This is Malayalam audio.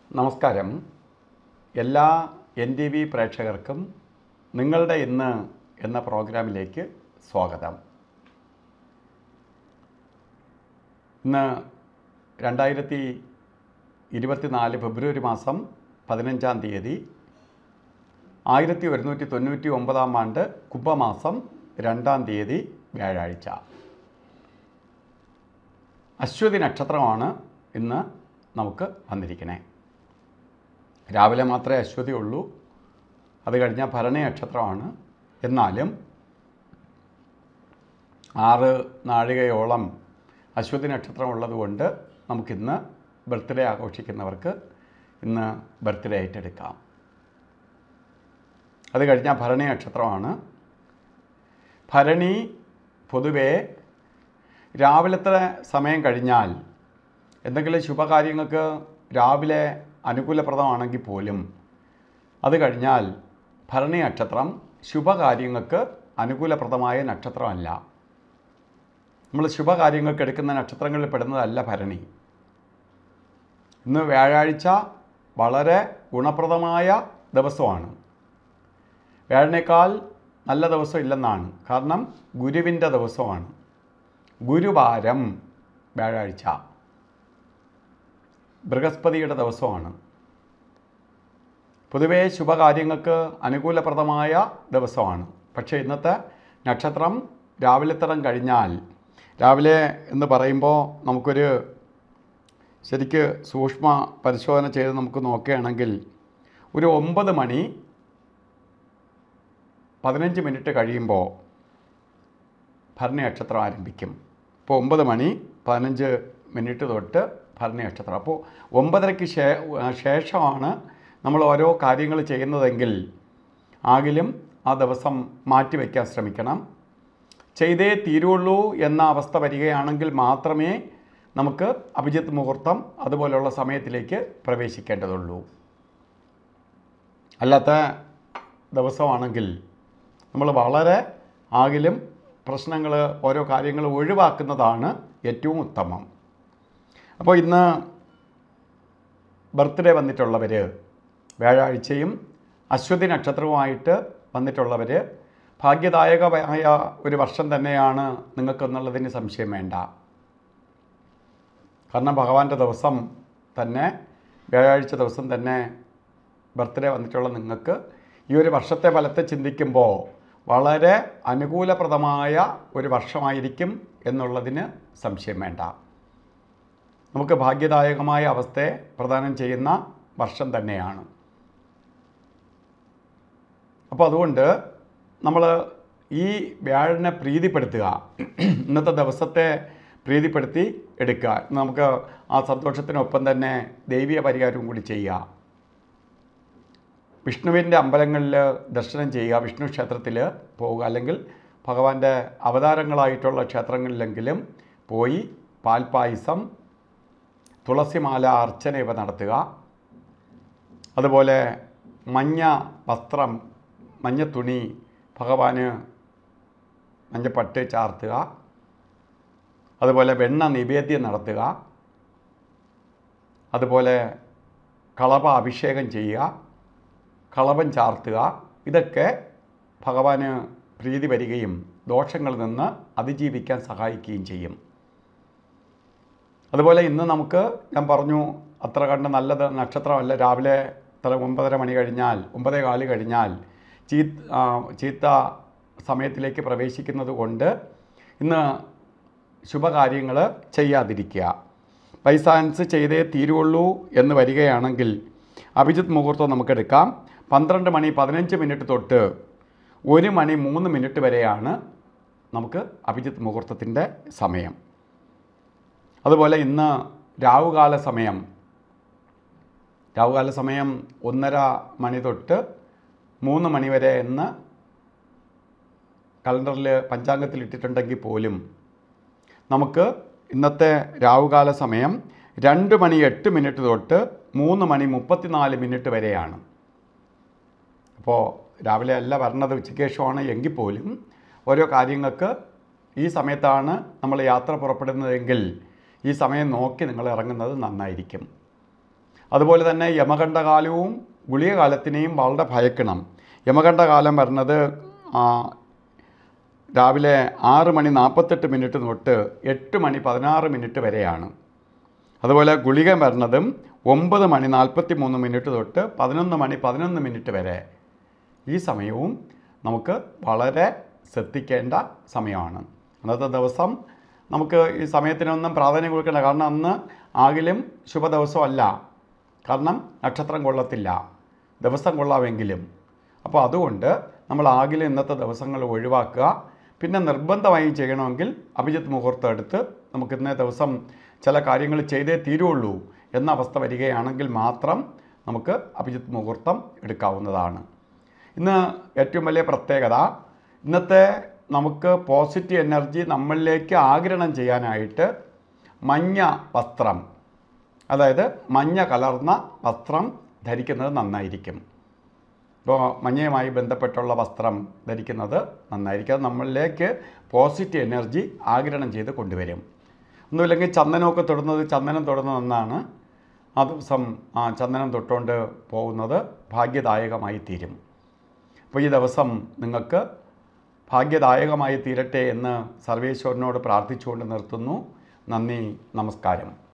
നമസ്കാരം എല്ലാ എൻ ടി വി പ്രേക്ഷകർക്കും നിങ്ങളുടെ ഇന്ന് എന്ന പ്രോഗ്രാമിലേക്ക് സ്വാഗതം ഇന്ന് രണ്ടായിരത്തി ഇരുപത്തിനാല് ഫെബ്രുവരി മാസം പതിനഞ്ചാം തീയതി ആയിരത്തി ഒരുന്നൂറ്റി തൊണ്ണൂറ്റി ഒമ്പതാം ആണ്ട് കുംഭമാസം രണ്ടാം തീയതി വ്യാഴാഴ്ച അശ്വതി നക്ഷത്രമാണ് ഇന്ന് നമുക്ക് വന്നിരിക്കണേ രാവിലെ മാത്രമേ അശ്വതി ഉള്ളൂ അത് കഴിഞ്ഞാൽ ഭരണി നക്ഷത്രമാണ് എന്നാലും ആറ് നാഴികയോളം അശ്വതി നക്ഷത്രം ഉള്ളതുകൊണ്ട് നമുക്കിന്ന് ബർത്ത്ഡേ ആഘോഷിക്കുന്നവർക്ക് ഇന്ന് ബർത്ത്ഡേ ആയിട്ടെടുക്കാം അത് കഴിഞ്ഞാൽ ഭരണി നക്ഷത്രമാണ് ഭരണി പൊതുവേ രാവിലത്തെ സമയം കഴിഞ്ഞാൽ എന്തെങ്കിലും ശുഭകാര്യങ്ങൾക്ക് രാവിലെ അനുകൂലപ്രദമാണെങ്കിൽ പോലും അത് കഴിഞ്ഞാൽ ഭരണി നക്ഷത്രം ശുഭകാര്യങ്ങൾക്ക് അനുകൂലപ്രദമായ നക്ഷത്രമല്ല നമ്മൾ ശുഭകാര്യങ്ങൾക്ക് എടുക്കുന്ന നക്ഷത്രങ്ങളിൽ പെടുന്നതല്ല ഭരണി ഇന്ന് വ്യാഴാഴ്ച വളരെ ഗുണപ്രദമായ ദിവസമാണ് വ്യാഴനേക്കാൾ നല്ല ദിവസം ഇല്ലെന്നാണ് കാരണം ഗുരുവിൻ്റെ ദിവസമാണ് ഗുരുവാരം വ്യാഴാഴ്ച ബൃഹസ്പതിയുടെ ദിവസമാണ് പൊതുവേ ശുഭകാര്യങ്ങൾക്ക് അനുകൂലപ്രദമായ ദിവസമാണ് പക്ഷേ ഇന്നത്തെ നക്ഷത്രം രാവിലെത്തരം കഴിഞ്ഞാൽ രാവിലെ എന്ന് പറയുമ്പോൾ നമുക്കൊരു ശരിക്ക് സൂക്ഷ്മ പരിശോധന ചെയ്ത് നമുക്ക് നോക്കുകയാണെങ്കിൽ ഒരു ഒമ്പത് മണി പതിനഞ്ച് മിനിറ്റ് കഴിയുമ്പോൾ ഭരണി നക്ഷത്രം ആരംഭിക്കും ഇപ്പോൾ ഒമ്പത് മണി പതിനഞ്ച് മിനിറ്റ് തൊട്ട് ഭരണി നക്ഷത്രം അപ്പോൾ ഒമ്പതരയ്ക്ക് ശേ ശേഷമാണ് നമ്മൾ ഓരോ കാര്യങ്ങൾ ചെയ്യുന്നതെങ്കിൽ ആകിലും ആ ദിവസം മാറ്റിവെക്കാൻ ശ്രമിക്കണം ചെയ്തേ തീരുള്ളൂ എന്ന അവസ്ഥ വരികയാണെങ്കിൽ മാത്രമേ നമുക്ക് അഭിജിത്ത് മുഹൂർത്തം അതുപോലെയുള്ള സമയത്തിലേക്ക് പ്രവേശിക്കേണ്ടതുള്ളൂ അല്ലാത്ത ദിവസമാണെങ്കിൽ നമ്മൾ വളരെ ആകിലും പ്രശ്നങ്ങൾ ഓരോ കാര്യങ്ങൾ ഒഴിവാക്കുന്നതാണ് ഏറ്റവും ഉത്തമം അപ്പോൾ ഇന്ന് ബർത്ത്ഡേ വന്നിട്ടുള്ളവർ വ്യാഴാഴ്ചയും അശ്വതി നക്ഷത്രവുമായിട്ട് വന്നിട്ടുള്ളവർ ഭാഗ്യദായകമായ ഒരു വർഷം തന്നെയാണ് നിങ്ങൾക്കെന്നുള്ളതിന് സംശയം വേണ്ട കാരണം ഭഗവാന്റെ ദിവസം തന്നെ വ്യാഴാഴ്ച ദിവസം തന്നെ ബർത്ത്ഡേ വന്നിട്ടുള്ള നിങ്ങൾക്ക് ഈ ഒരു വർഷത്തെ ഫലത്തെ ചിന്തിക്കുമ്പോൾ വളരെ അനുകൂലപ്രദമായ ഒരു വർഷമായിരിക്കും എന്നുള്ളതിന് സംശയം വേണ്ട നമുക്ക് ഭാഗ്യദായകമായ അവസ്ഥയെ പ്രദാനം ചെയ്യുന്ന വർഷം തന്നെയാണ് അപ്പോൾ അതുകൊണ്ട് നമ്മൾ ഈ വ്യാഴനെ പ്രീതിപ്പെടുത്തുക ഇന്നത്തെ ദിവസത്തെ പ്രീതിപ്പെടുത്തി എടുക്കുക നമുക്ക് ആ സന്തോഷത്തിനൊപ്പം തന്നെ ദൈവീയ പരിഹാരവും കൂടി ചെയ്യുക വിഷ്ണുവിൻ്റെ അമ്പലങ്ങളിൽ ദർശനം ചെയ്യുക വിഷ്ണു ക്ഷേത്രത്തിൽ പോവുക അല്ലെങ്കിൽ ഭഗവാന്റെ അവതാരങ്ങളായിട്ടുള്ള ക്ഷേത്രങ്ങളിലെങ്കിലും പോയി പാൽപ്പായസം തുളസിമാല അർച്ചന ഇവ നടത്തുക അതുപോലെ മഞ്ഞ വസ്ത്രം മഞ്ഞ തുണി ഭഗവാന് മഞ്ഞപ്പട്ട് ചാർത്തുക അതുപോലെ വെണ്ണ നിവേദ്യം നടത്തുക അതുപോലെ കളഭ അഭിഷേകം ചെയ്യുക കളഭം ചാർത്തുക ഇതൊക്കെ ഭഗവാന് പ്രീതി വരികയും ദോഷങ്ങളിൽ നിന്ന് അതിജീവിക്കാൻ സഹായിക്കുകയും ചെയ്യും അതുപോലെ ഇന്ന് നമുക്ക് ഞാൻ പറഞ്ഞു അത്ര കണ്ട് നല്ലത് നക്ഷത്രമല്ല രാവിലെ ഇത്ര ഒമ്പതര മണി കഴിഞ്ഞാൽ ഒമ്പതേ കാല് കഴിഞ്ഞാൽ ചീ ചീത്ത സമയത്തിലേക്ക് പ്രവേശിക്കുന്നത് കൊണ്ട് ഇന്ന് ശുഭകാര്യങ്ങൾ ചെയ്യാതിരിക്കുക പൈസാൻസ് ചെയ്തേ തീരുള്ളൂ എന്ന് വരികയാണെങ്കിൽ അഭിജിത്ത് മുഹൂർത്തം നമുക്കെടുക്കാം പന്ത്രണ്ട് മണി പതിനഞ്ച് മിനിറ്റ് തൊട്ട് ഒരു മണി മൂന്ന് മിനിറ്റ് വരെയാണ് നമുക്ക് അഭിജിത്ത് മുഹൂർത്തത്തിൻ്റെ സമയം അതുപോലെ ഇന്ന് രാവുകാല സമയം രാവുകാല സമയം ഒന്നര മണി തൊട്ട് മൂന്ന് മണി വരെ എന്ന് കലണ്ടറിൽ പഞ്ചാംഗത്തിൽ ഇട്ടിട്ടുണ്ടെങ്കിൽ പോലും നമുക്ക് ഇന്നത്തെ രാവുകാല സമയം രണ്ട് മണി എട്ട് മിനിറ്റ് തൊട്ട് മൂന്ന് മണി മുപ്പത്തിനാല് മിനിറ്റ് വരെയാണ് അപ്പോൾ രാവിലെ അല്ല വരണത് ഉച്ചയ്ക്ക് ശേഷമാണ് എങ്കിൽ പോലും ഓരോ കാര്യങ്ങൾക്ക് ഈ സമയത്താണ് നമ്മൾ യാത്ര പുറപ്പെടുന്നതെങ്കിൽ ഈ സമയം നോക്കി നിങ്ങൾ ഇറങ്ങുന്നത് നന്നായിരിക്കും അതുപോലെ തന്നെ യമകണ്ഠകാലവും ഗുളികകാലത്തിനെയും വളരെ ഭയക്കണം യമകണ്ഠകാലം വരുന്നത് ആ, രാവിലെ ആറ് മണി നാൽപ്പത്തെട്ട് മിനിറ്റ് തൊട്ട് എട്ട് മണി പതിനാറ് മിനിറ്റ് വരെയാണ് അതുപോലെ ഗുളിക വരുന്നതും ഒമ്പത് മണി നാൽപ്പത്തി മൂന്ന് മിനിറ്റ് തൊട്ട് പതിനൊന്ന് മണി പതിനൊന്ന് മിനിറ്റ് വരെ ഈ സമയവും നമുക്ക് വളരെ ശ്രദ്ധിക്കേണ്ട സമയമാണ് അന്നത്തെ ദിവസം നമുക്ക് ഈ സമയത്തിനൊന്നും പ്രാധാന്യം കൊടുക്കേണ്ട കാരണം അന്ന് ആകിലും ശുഭദിവസമല്ല കാരണം നക്ഷത്രം കൊള്ളത്തില്ല ദിവസം കൊള്ളാമെങ്കിലും അപ്പോൾ അതുകൊണ്ട് നമ്മൾ ആകിലും ഇന്നത്തെ ദിവസങ്ങൾ ഒഴിവാക്കുക പിന്നെ നിർബന്ധമായും ചെയ്യണമെങ്കിൽ അഭിജിത്ത് മുഹൂർത്തം എടുത്ത് നമുക്ക് ഇന്നേ ദിവസം ചില കാര്യങ്ങൾ ചെയ്തേ തീരുള്ളൂ എന്ന അവസ്ഥ വരികയാണെങ്കിൽ മാത്രം നമുക്ക് അഭിജിത്ത് മുഹൂർത്തം എടുക്കാവുന്നതാണ് ഇന്ന് ഏറ്റവും വലിയ പ്രത്യേകത ഇന്നത്തെ നമുക്ക് പോസിറ്റീവ് എനർജി നമ്മളിലേക്ക് ആഗിരണം ചെയ്യാനായിട്ട് മഞ്ഞ വസ്ത്രം അതായത് മഞ്ഞ കലർന്ന വസ്ത്രം ധരിക്കുന്നത് നന്നായിരിക്കും ഇപ്പോൾ മഞ്ഞയുമായി ബന്ധപ്പെട്ടുള്ള വസ്ത്രം ധരിക്കുന്നത് നന്നായിരിക്കും അത് നമ്മളിലേക്ക് പോസിറ്റീവ് എനർജി ആഗിരണം ചെയ്ത് കൊണ്ടുവരും ഒന്നുമില്ലെങ്കിൽ ചന്ദനമൊക്കെ തൊടുന്നത് ചന്ദനം തൊടുന്നത് എന്നാണ് ആ ദിവസം ആ ചന്ദനം തൊട്ടുകൊണ്ട് പോകുന്നത് ഭാഗ്യദായകമായി തീരും അപ്പോൾ ഈ ദിവസം നിങ്ങൾക്ക് ഭാഗ്യദായകമായി തീരട്ടെ എന്ന് സർവേശ്വരനോട് പ്രാർത്ഥിച്ചുകൊണ്ട് നിർത്തുന്നു നന്ദി നമസ്കാരം